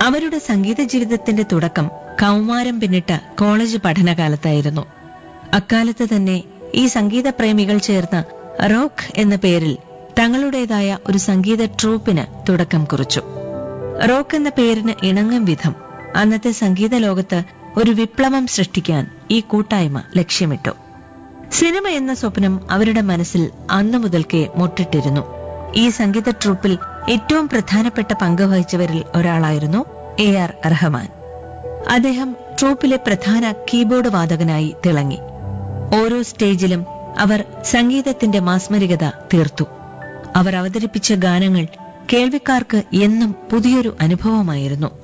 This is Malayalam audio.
അവരുടെ സംഗീത ജീവിതത്തിന്റെ തുടക്കം കൗമാരം പിന്നിട്ട കോളേജ് പഠനകാലത്തായിരുന്നു അക്കാലത്ത് തന്നെ ഈ സംഗീത പ്രേമികൾ ചേർന്ന് റോക്ക് എന്ന പേരിൽ തങ്ങളുടേതായ ഒരു സംഗീത ട്രൂപ്പിന് തുടക്കം കുറിച്ചു റോക്ക് എന്ന പേരിന് ഇണങ്ങും വിധം അന്നത്തെ സംഗീത ലോകത്ത് ഒരു വിപ്ലവം സൃഷ്ടിക്കാൻ ഈ കൂട്ടായ്മ ലക്ഷ്യമിട്ടു സിനിമ എന്ന സ്വപ്നം അവരുടെ മനസ്സിൽ അന്നു മുതൽക്കേ മുട്ടിട്ടിരുന്നു ഈ സംഗീത ട്രൂപ്പിൽ ഏറ്റവും പ്രധാനപ്പെട്ട പങ്ക് വഹിച്ചവരിൽ ഒരാളായിരുന്നു എ ആർ റഹ്മാൻ അദ്ദേഹം ട്രൂപ്പിലെ പ്രധാന കീബോർഡ് വാദകനായി തിളങ്ങി ഓരോ സ്റ്റേജിലും അവർ സംഗീതത്തിന്റെ മാസ്മരികത തീർത്തു അവർ അവതരിപ്പിച്ച ഗാനങ്ങൾ കേൾവിക്കാർക്ക് എന്നും പുതിയൊരു അനുഭവമായിരുന്നു